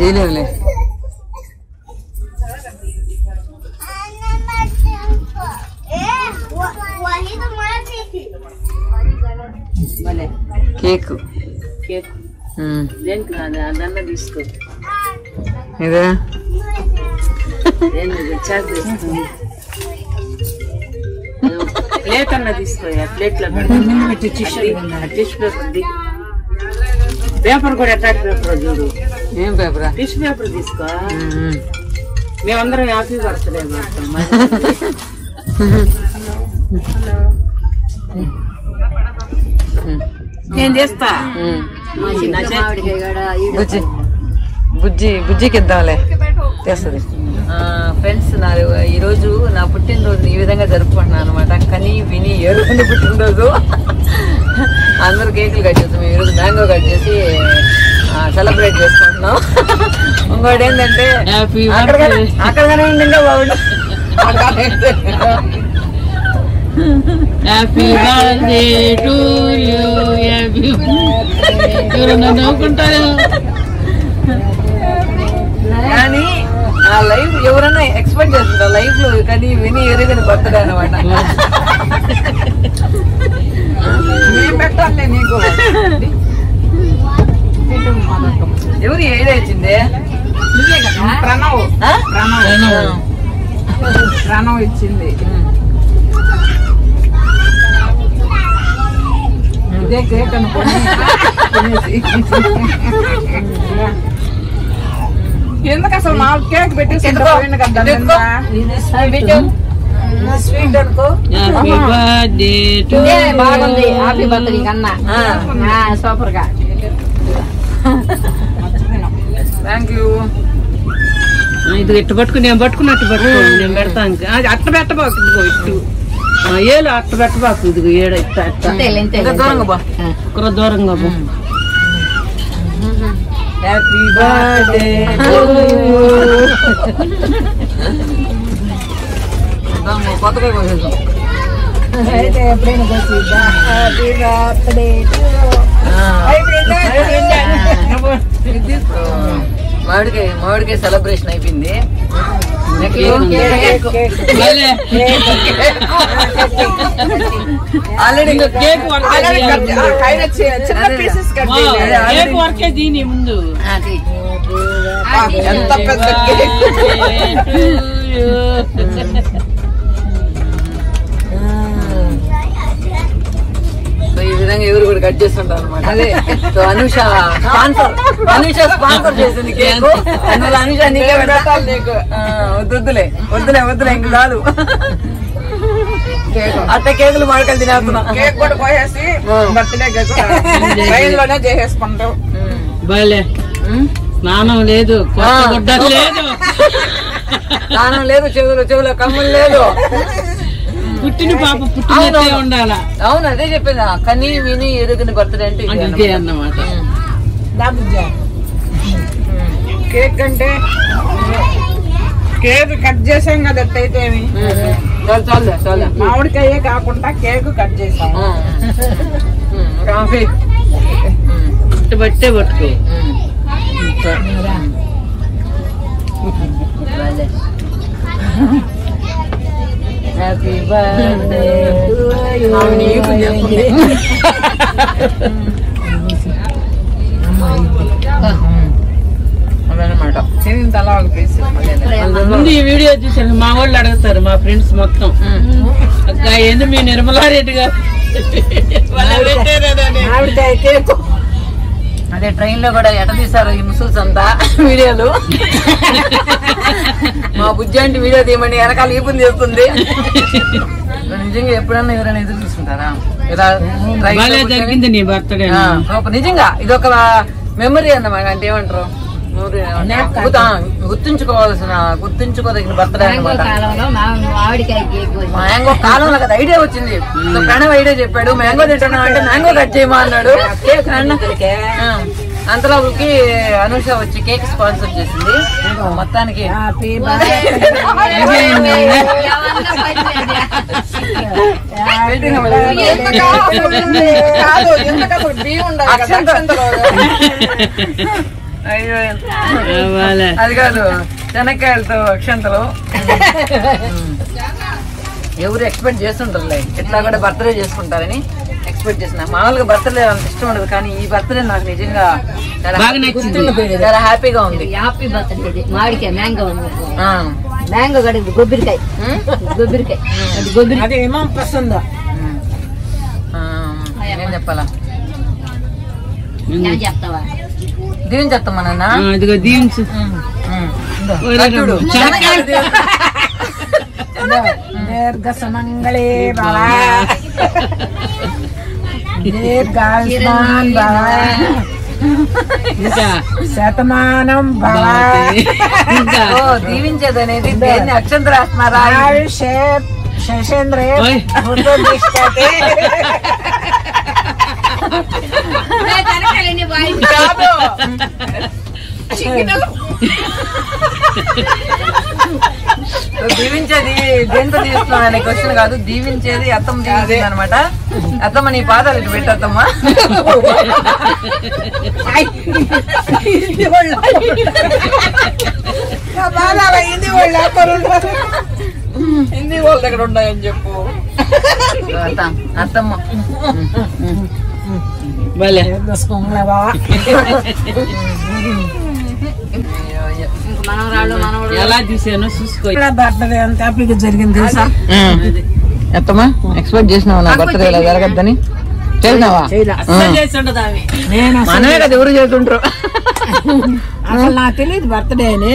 చేయలేములే భలే cake cake ఉమ్. దేనికి రాదు అదన్న తీసుకో ఇదే ఏంది చాక్ తీసుకో ప్లేట్ అన్న తీసుకో ప్లేట్ లో టిష్యూ పేపర్ ది పేపర్ కూడా ఎట్లా పేపర్ చూడు ఏం పేపరా టిష్యూ పేపర్ తీసుకో ఉమ్. మేమందరం హ్యాపీ బర్త్డే మాత్రం నేను చేస్తా ఉమ్. నా చేతి- బుజ్జి బుజ్జి బుజ్జికి ఇద్దాంలే తెస్తుంది ఫ్రెండ్స్ నా ఈరోజు నా పుట్టినరోజు ఈ విధంగా జరుపుకుంటున్నాను అనమాట కని విని ఏడుకుని పుట్టినరోజు అందరూ కేకులు కట్ చేస్తాం ఈరోజు మ్యాంగో కట్ చేసి సెలబ్రేట్ చేసుకుంటున్నాం ఇంకోటి ఏంటంటే Happy అక్కడికనే birthday. అక్కడికనే ఉండిందే బాగుండు happy birthday to you happy ఎవరన్నా నవ్వుకుంటారు కానీ ఆ లైఫ్ ఎవరైనా ఎక్స్పెక్ట్ చేస్తుంటారు లైఫ్ లో కానీ విని ఎరుగని బర్త్డే అనమాట మేము పెట్టాలి నీకు ఎవరు ఏడే ఇచ్చింది నువ్వే కదా ప్రణవ్ ఆ? ప్రణవ్ ప్రణవ్ ఇచ్చింది ఇదే కేక్ అనుకోని తినేసి. ఎందుకు అసలు మాకు కేక్ పెట్టేసి ఎందుకో? పోయింది కదా ఎందుకో? నిన్న. స్వీట్ అనుకో హ్యాపీ బర్త్డే టు బాగుంది హ్యాపీ బర్త్డే కన్నా ఆ, సూపర్ గా థ్యాంక్ యూ ఇది ఇట్టు పట్టుకుని నేను పట్టుకున్నట్టు పట్టుకో నేను పెడతాను అది అట్ట పెట్టబాకు ఇదిగో ఇట్టు ఆ, ఏలు అట్ట పెట్టబాకు ఇదిగో ఏడ ఇట్ట అట్ట ఇంకా దూరంగా బా ఒకరు దూరంగా పో. హ్యాపీ బర్త్డే కొత్తగా కోసేసాం అయితే ఎప్పుడైనా కోసిద్దా? హ్యాపీ బర్త్డే టు మామిడికాయ మామిడికాయ సెలబ్రేషన్ అయిపోయింది భలే. ఆల్రెడీ కేక్ వర్క్ అలాగే కట్ చే- ఆ, పైన చి- చిన్న అదే. పీసెస్ కట్ వా, చేయాలి. కేక్ వర్కే దీని ముందు ఆ, ఎంత పెద్ద కేక్ సో ఈ విధంగా ఎవరు కూడా కట్ చేస్తుంటారు అనమాట అదే so Anusha sponsor Anusha sponsor చేసింది కేక్ అందువల్ల అనుష నీకే పెడతా నీకు ఆ, వద్దులే వద్దులే వద్దులే ఇంక చాలు కేక్ అట్ట కేకులు మాడకలు తినేస్తున్నా కేక్ కూడా కోసేసి బర్త్డే కేక్ ట్రైన్ లోనే చేసేసుకుంటాం భలే ఉమ్. స్నానం లేదు కొత్త ఆ. గుడ్డ లేదు స్నానం లేదు చెవులు చెవులు కమ్ములు లేదు పుట్టిన పాప పుట్టినట్టే అవునవును. ఉండాలా అవును అదే చెప్పింది కని విని ఎరుగని బర్త్డే అంటే ఇదే అంతే అన్నమాట. అన్నమాట కేక్ అంటే కేక్ కట్ చేసాం కదా ఎట్టయితే ఏమి. ఉమ్. చాలు చాలు చాలు మామిడికాయే కాకుండా కేక్ కట్ చేసాం కాఫీ ఇట్టు బట్టే పట్టుకో హ్యాపీ బర్త్డే అదనమాట తిని తలా ఒక పీస్ ముందు ఈ వీడియో చూసాను మా వాళ్ళు అడుగుతారు మా ఫ్రెండ్స్ మొత్తం అక్క ఏంది మీ నిర్మలారెడ్డి గారు వాళ్ళ పెట్టారని. మామిడికాయ కేక్ అదే ట్రైన్ లో కూడా ఎట తీసారు ఈ ముసల్స్ అంతా వీడియోలు మా బుజ్జి అంటే వీడియో తీయమని వెనకాల ఈపుని చేస్తుంది నిజంగా ఎప్పుడన్నా ఎవరైనా ఎదురు చూసుకుంటారా ఇలా train లో భలే కూర్చొని- జరిగింది నీ బర్త్డే ఆ, సూపర్. నిజంగా ఇది ఒక మెమరీ అన్నమాట అంటే ఏమంటారు Memory ఏమంటారు? గుర్తు- ఆ, గుర్తుంచుకోవాల్సిన గుర్తుంచుకోదగిన బర్త్డే అన్నమాట కాలంలో మా మామిడికాయ కేక్ మ్యాంగో కాలంలో కదా ఐడియా వచ్చింది సో ప్రణవ్ ఐడియా చెప్పాడు మ్యాంగో తింటున్నావు అంటే మ్యాంగో కట్ చేయమా అన్నాడు అన్న. ఆ, అంతలోకి అనుష వచ్చి కేక్ స్పాన్సర్ చేసింది మొత్తానికి హ్యాపీ వెయిటింగ్ కాదు ఎందుకు అసలు బియ్యం ఉండాలి కదా, అక్షంతలు. అక్షంతలు. అయ్యో వాళ్ళ అది కాదు శనక్కాయలతో అక్షంతలు ఎవరు ఎక్స్పెక్ట్ చేస్తుంటారులే ఇట్లా కూడా బర్త్డే చేసుకుంటారని ఎక్స్పెక్ట్ చేసిన మామూలుగా బర్త్డే అంత ఇష్టం ఉండదు కానీ ఈ బర్త్డే నాకు నిజంగా చాలా బాగా నచ్చింది. చాలా హ్యాపీగా ఉంది హ్యాపీ బర్త్డే ఇది మామిడికాయ మ్యాంగో ఆ. మ్యాంగో కడిగి కొబ్బరికాయ కొబ్బరికాయ అది కొబ్బరి అది ఏమో పసంద ఉమ్. ఆ, ఏం చెప్పాలా ఏం చెప్తావా దీవించేస్తామా నాన్న ఆ, ఇదిగో దీవించు ఓరా చూడు శనక్కాయలు. దీర్ఘ సుమంగళే భవ దీర్ఘాయుష్మాన్ భవ ఇంకా శతమానం భవ ఇంకా ఓ దీవించేది అనేది దేన్ని అక్షంత రాస్తున్నారా ఆయుషే శశేంద్రే ఓయ్. బుద్ధిష్టతే కాదు సో దీవించేది దేంతో దీవిస్తున్నాం అనే క్వశ్చన్ కాదు దీవించేది అత్తమ్మ దీవించింది అనమాట అత్తమ్మ నీ పాదాలు ఇటు పెట్టు అత్తమ్మ హిందీ వాళ్ళు నా బాధ హిందీ వాళ్ళు అక్కడ ఉంటారు హిందీ వాళ్ళ దగ్గర ఉన్నాయని చెప్పు సో అత్త అత్తమ్మ భలే దోసుకోంగా బావా ఇంక మనవరాళ్ళు మనవడు ఎలా తీసానో చూసుకో బర్త్డే అంత హ్యాపీగా జరిగింది తెలుసా అత్తమ్మ ఎక్స్పెక్ట్ చేసినావా నా బర్త్డే ఇలా జరగద్దని చేసినావా అస్సలు చేసి ఉండదు ఆమె నేను అసలు- మనమే కదా ఎవరు చేస్తుంటారు అసలు నాకు తెలియదు బర్త్డే అని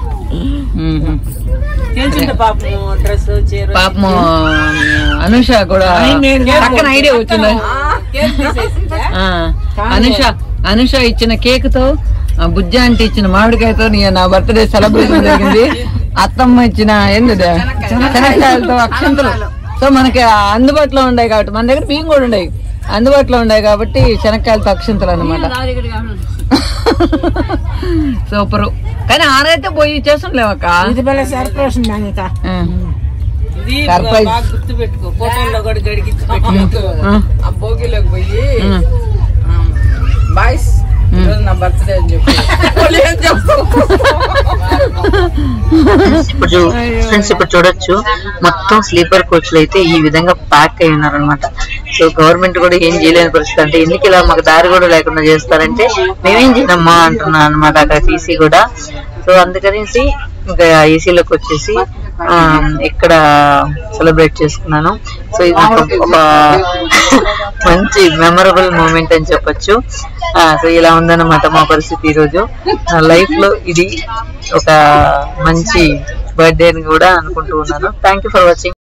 తెలిసింది పాపం డ్రెస్ చీర పాపం అనుష కూడా పక్కన ఐడియా వచ్చింది కేక్ తీసేసిందా? ఆ, అనుష అనుష ఇచ్చిన కేక్ తో ఆ, బుజ్జ అంటే ఇచ్చిన మామిడికాయతో నీ నా బర్త్డే సెలబ్రేషన్ జరిగింది అత్తమ్మ ఇచ్చిన ఏంది ఇది? శనక్కాయలతో అక్షంతలు సో మనకి అందుబాటులో ఉన్నాయి కాబట్టి మన దగ్గర బియ్యం కూడా ఉన్నాయి అందుబాటులో ఉన్నాయి కాబట్టి శనక్కాయలతో అక్షంతలు అనమాట సూపర్ కానీ ఆరైతే పోయి చేస్తుండలేమక్క ఇది భలే సర్ప్రైజ్ మేనిక ఇది Surprise. బాగా గుర్తు పెట్టుకో ఫోటోల్లో కూడా గడిగించి పెట్టుకో. ఆ భోగిలోకి పోయి ఉమ్. బాయ్స్ ఈరోజు నా బర్త్డే అని చెప్పి వాళ్ళు ఏం చెప్తారు ఇప్పుడు చూ- ఫ్రెండ్స్ ఇప్పుడు చూడొచ్చు మొత్తం స్లీపర్ కోచ్లు అయితే ఈ విధంగా ప్యాక్ అయి ఉన్నారనమాట సో గవర్నమెంట్ కూడా ఏం చేయలేని పరిస్థితి అంటే ఎందుకు ఇలా మాకు దారి కూడా లేకుండా చేస్తారంటే మేమేం చేయనమ్మా అంటున్నాను అనమాట అక్కడ టీసీ కూడా సో అందుకనేసి ఇంకా ఏసీలోకి వచ్చేసి ఆ, ఇక్కడ సెలబ్రేట్ చేసుకున్నాను సో ఇది నాకు ఒక మంచి మెమరబుల్ మూమెంట్ అని చెప్పొచ్చు ఆ, సో ఇలా ఉందన్నమాట మా పరిస్థితి ఈ రోజు లైఫ్ లో ఇది ఒక మంచి బర్త్డే అని కూడా అనుకుంటూ ఉన్నాను థ్యాంక్ యూ ఫర్ వాచింగ్